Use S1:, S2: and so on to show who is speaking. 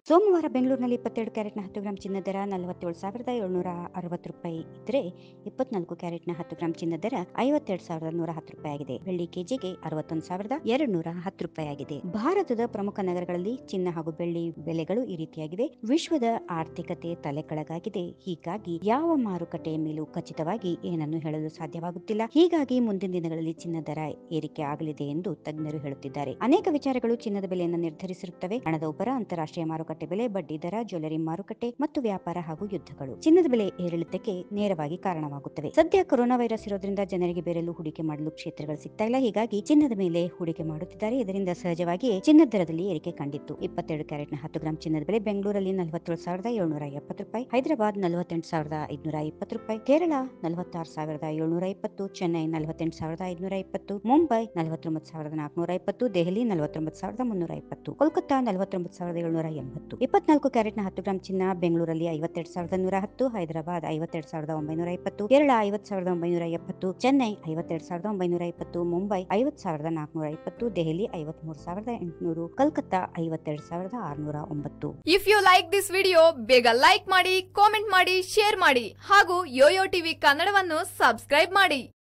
S1: ಸೋಮವಾರ ಬೆಂಗಳೂರಿನಲ್ಲಿ ಇಪ್ಪತ್ತೆರಡು ಕ್ಯಾರೆಟ್ನ ಹತ್ತು ಗ್ರಾಂ ಚಿನ್ನ ದರ ನಲವತ್ತೇಳು ಸಾವಿರದ ಏಳ್ನೂರ ಅರವತ್ತು ರೂಪಾಯಿ ಇದ್ರೆ ಇಪ್ಪತ್ನಾಲ್ಕು ಕ್ಯಾರೆಟ್ನ ಹತ್ತು ಗ್ರಾಂ ಚಿನ್ನ ದರ ಐವತ್ತೆರಡು ಸಾವಿರದ ನೂರ ಹತ್ತು ರೂಪಾಯಿ ಆಗಿದೆ ಬೆಳ್ಳಿ ಕೆಜಿಗೆ ಅರವತ್ತೊಂದು ಸಾವಿರದ ಎರಡು ನೂರ ಹತ್ತು ರೂಪಾಯಿ ಆಗಿದೆ ಭಾರತದ ಪ್ರಮುಖ ನಗರಗಳಲ್ಲಿ ಚಿನ್ನ ಹಾಗೂ ಬೆಳ್ಳಿ ಬೆಲೆಗಳು ಈ ರೀತಿಯಾಗಿವೆ ವಿಶ್ವದ ಆರ್ಥಿಕತೆ ತಲೆಕೆಳಗಾಗಿದೆ ಹೀಗಾಗಿ ಯಾವ ಮಾರುಕಟ್ಟೆಯ ಮೇಲೂ ಖಚಿತವಾಗಿ ಏನನ್ನು ಹೇಳಲು ಸಾಧ್ಯವಾಗುತ್ತಿಲ್ಲ ಹೀಗಾಗಿ ಮುಂದಿನ ದಿನಗಳಲ್ಲಿ ಚಿನ್ನ ದರ ಏರಿಕೆ ಆಗಲಿದೆ ಎಂದು ತಜ್ಞರು ಹೇಳುತ್ತಿದ್ದಾರೆ ಅನೇಕ ವಿಚಾರಗಳು ಚಿನ್ನದ ಬೆಲೆಯನ್ನು ನಿರ್ಧರಿಸಿರುತ್ತವೆ ಹಣದ ಉಬ್ಬರ ಅಂತಾರಾಷ್ಟ್ರೀಯ ಮಾರುಕಟ್ಟೆ ಬೆಲೆ ಬಡ್ಡಿ ದರ ಜ್ಯುವೆಲರಿ ಮಾರುಕಟ್ಟೆ ಮತ್ತು ವ್ಯಾಪಾರ ಹಾಗೂ ಯುದ್ಧಗಳು ಚಿನ್ನದ ಬೆಲೆ ಏರಿಳಿತಕ್ಕೆ ನೇರವಾಗಿ ಕಾರಣವಾಗುತ್ತವೆ ಸದ್ಯ ಕೊರೋನಾ ವೈರಸ್ ಇರೋದ್ರಿಂದ ಜನರಿಗೆ ಬೇರೆಲ್ಲೂ ಹೂಡಿಕೆ ಮಾಡಲು ಕ್ಷೇತ್ರಗಳು ಸಿಗ್ತಾ ಇಲ್ಲ ಹೀಗಾಗಿ ಚಿನ್ನದ ಮೇಲೆ ಹೂಡಿಕೆ ಮಾಡುತ್ತಿದ್ದಾರೆ ಇದರಿಂದ ಸಹಜವಾಗಿಯೇ ಚಿನ್ನದ ದರದಲ್ಲಿ ಏರಿಕೆ ಕಂಡಿತ್ತು ಇಪ್ಪತ್ತೆರಡು ಕ್ಯಾರೆಟ್ನ ಹತ್ತು ಗ್ರಾಂ ಚಿನ್ನದ ಬೆಲೆ ಬೆಂಗಳೂರಲ್ಲಿ ನಲವತ್ತೇಳು ಸಾವಿರದ ಏಳ್ನೂರ ಎಪ್ಪತ್ತು ರೂಪಾಯಿ ಹೈದರಾಬಾದ್ ನಲವತ್ತೆಂಟು ಸಾವಿರದ ಐದುನೂರ ಇಪ್ಪತ್ತು ರೂಪಾಯಿ ಕೇರಳ ನಲವತ್ತಾರು ಸಾವಿರದ ಏಳ್ನೂರ ಇಪ್ಪತ್ತು ಚೆನ್ನೈ ನಲವತ್ತೆಂಟು ಸಾವಿರದ ಐದುನೂರ ಇಪ್ಪತ್ತು ಮುಂಬೈ ನಲವತ್ತೊಂಬತ್ತು ಸಾವಿರದ ನಾಲ್ಕುನೂರ ಇಪ್ಪತ್ತು ದೆಹಲಿ ನಲವತ್ತೊಂಬತ್ತು ಸಾವಿರದ ಮುನ್ನೂರ ಇಪ್ಪತ್ತು ಕೋಲ್ಕತ್ತಾ ನಲವತ್ತೊಂಬತ್ತು ಸಾವಿರದ ಏಳ್ನೂರ ಎಂಬತ್ತು ಇಪ್ಪತ್ನಾಲ್ಕು ಕ್ಯಾರೆಟ್ನ ಹತ್ತು ಗ್ರಾಂ ಚಿನ್ನ ಬೆಂಗಳೂರಲ್ಲಿ ಐವತ್ತೆರಡು ಸಾವಿರದ ನೂರ ಹತ್ತು ಹೈದರಾಬಾದ್ ಐವತ್ತೆರಡು ಸಾವಿರದ ಒಂಬೈನೂರ ಇಪ್ಪತ್ತು ಕೇರಳ ಐವತ್ತು ಸಾವಿರದ ಒಂಬೈನೂರ ಎಪ್ಪತ್ತು ಚೆನ್ನೈ ಐವತ್ತೆರಡು ಸಾವಿರದ ಒಂಬೈನೂರ ಇಪ್ಪತ್ತು ಮುಂಬೈ ಐವತ್ತು ಸಾವಿರದ ನಾಲ್ಕುನೂರ ಇಪ್ಪತ್ತು ದೆಹಲಿ ಐವತ್ಮೂರು ಸಾವಿರದ ಎಂಟುನೂರು ಕಲ್ಕತ್ತಾ ಐವತ್ತೆರಡು ಸಾವಿರದ ಆರುನೂರ ಒಂಬತ್ತು
S2: if you like this video ಬೇಗ ಲೈಕ್ ಮಾಡಿ ಕಾಮೆಂಟ್ ಮಾಡಿ ಶೇರ್ ಮಾಡಿ ಹಾಗೂ ಯೋಯೋ ಟಿವಿ ಕನ್ನಡವನ್ನು ಸಬ್ಸ್ಕ್ರೈಬ್ ಮಾಡಿ